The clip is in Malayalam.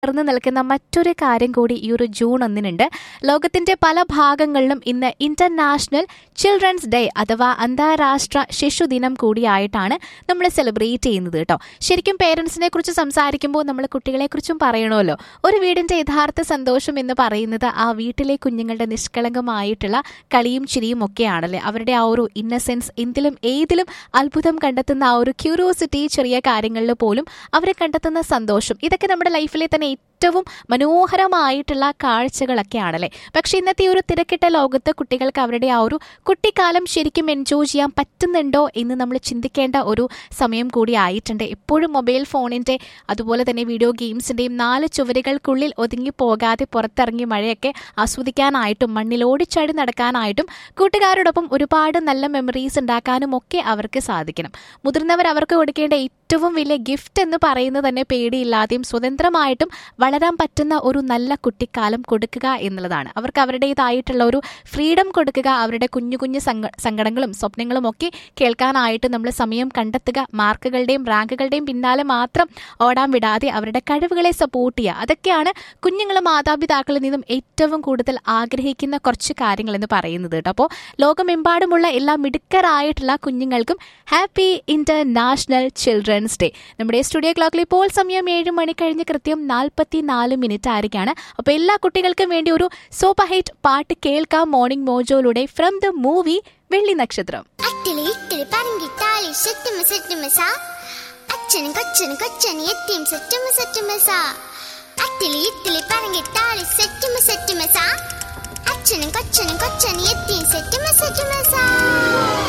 ചേർന്ന് നിൽക്കുന്ന മറ്റൊരു കാര്യം കൂടി ഈ ഒരു ജൂൺ ഒന്നിനുണ്ട് ലോകത്തിന്റെ പല ഭാഗങ്ങളിലും ഇന്ന് ഇന്റർനാഷണൽ ചിൽഡ്രൻസ് ഡേ അഥവാ അന്താരാഷ്ട്ര ശിശുദിനം കൂടിയായിട്ടാണ് നമ്മൾ സെലിബ്രേറ്റ് ചെയ്യുന്നത് കേട്ടോ ശരിക്കും പേരൻസിനെ കുറിച്ച് സംസാരിക്കുമ്പോൾ നമ്മൾ കുട്ടികളെ കുറിച്ചും പറയണമല്ലോ ഒരു വീടിന്റെ യഥാർത്ഥ സന്തോഷം എന്ന് പറയുന്നത് ആ വീട്ടിലെ കുഞ്ഞുങ്ങളുടെ നിഷ്കളങ്കമായിട്ടുള്ള കളിയും ചിരിയും ഒക്കെയാണല്ലേ അവരുടെ ആ ഒരു ഇന്നസെൻസ് എന്തിലും ഏതിലും അത്ഭുതം കണ്ടെത്തുന്ന ആ ഒരു ക്യൂരിയോസിറ്റി ചെറിയ കാര്യങ്ങളിൽ പോലും അവരെ കണ്ടെത്തുന്ന സന്തോഷം ഇതൊക്കെ നമ്മുടെ ലൈഫിലെ തന്നെ ഏറ്റവും മനോഹരമായിട്ടുള്ള കാഴ്ചകളൊക്കെയാണല്ലേ പക്ഷെ ഇന്നത്തെ ഈ ഒരു തിരക്കിട്ട ലോകത്ത് കുട്ടികൾക്ക് അവരുടെ ആ ഒരു കുട്ടിക്കാലം ശരിക്കും എൻജോയ് ചെയ്യാൻ പറ്റുന്നുണ്ടോ എന്ന് നമ്മൾ ചിന്തിക്കേണ്ട ഒരു സമയം കൂടി ആയിട്ടുണ്ട് എപ്പോഴും മൊബൈൽ ഫോണിന്റെ അതുപോലെ തന്നെ വീഡിയോ ഗെയിംസിന്റെയും നാല് ചുവരുകൾക്കുള്ളിൽ ഒതുങ്ങി പോകാതെ പുറത്തിറങ്ങി മഴയൊക്കെ ആസ്വദിക്കാനായിട്ടും മണ്ണിൽ ഓടിച്ചാടി നടക്കാനായിട്ടും കൂട്ടുകാരോടൊപ്പം ഒരുപാട് നല്ല മെമ്മറീസ് ഉണ്ടാക്കാനും ഒക്കെ അവർക്ക് സാധിക്കണം മുതിർന്നവർ അവർക്ക് കൊടുക്കേണ്ട ഏറ്റവും വലിയ ഗിഫ്റ്റ് എന്ന് പറയുന്നത് തന്നെ പേടിയില്ലാതെയും സ്വതന്ത്രമായിട്ടും വളരാൻ പറ്റുന്ന ഒരു നല്ല കുട്ടിക്കാലം കൊടുക്കുക എന്നുള്ളതാണ് അവർക്ക് അവരുടേതായിട്ടുള്ള ഒരു ഫ്രീഡം കൊടുക്കുക അവരുടെ കുഞ്ഞു കുഞ്ഞു സങ്ക- സങ്കടങ്ങളും സ്വപ്നങ്ങളും ഒക്കെ കേൾക്കാനായിട്ട് നമ്മൾ സമയം കണ്ടെത്തുക മാർക്കുകളുടെയും റാങ്കുകളുടെയും പിന്നാലെ മാത്രം ഓടാൻ വിടാതെ അവരുടെ കഴിവുകളെ സപ്പോർട്ട് ചെയ്യുക അതൊക്കെയാണ് കുഞ്ഞുങ്ങൾ മാതാപിതാക്കളിൽ നിന്നും ഏറ്റവും കൂടുതൽ ആഗ്രഹിക്കുന്ന കുറച്ച് കാര്യങ്ങൾ എന്ന് പറയുന്നത് കേട്ടോ അപ്പോൾ ലോകമെമ്പാടുമുള്ള എല്ലാ മിടുക്കരായിട്ടുള്ള കുഞ്ഞുങ്ങൾക്കും ഹാപ്പി ഇന്റർനാഷണൽ ചിൽഡ്രൻസ് ഡേ നമ്മുടെ സ്റ്റുഡിയോ ക്ലോക്കിൽ ഇപ്പോൾ സമയം ഏഴ് മണി കഴിഞ്ഞ് കൃത്യം നാൽപ്പത്തി നാല് മിനിറ്റ് ആയിരിക്കാണ് അപ്പോൾ എല്ലാ കുട്ടികൾക്കും വേണ്ടി ഒരു സൂപ്പർ ഹിറ്റ് പാട്ട് കേൾക്കാം മോർണിംഗ് മോജോയിലൂടെ from the movie Velli Nakshatram അട്ടിളി ഇട്ടിളി പറങ്കിട്ടാളി സെറ്റുമ സെറ്റുമസ അച്ഛനും കൊച്ചനും കൊച്ചനും എത്തിയും സെറ്റുമ സെറ്റുമസ അട്ടിളി ഇട്ടിളി പറങ്കിട്ടാളി സെറ്റുമ സെറ്റുമസ അച്ഛനും കൊച്ചനും കൊച്ചനും എത്തിയും സെറ്റുമ സെറ്റുമസ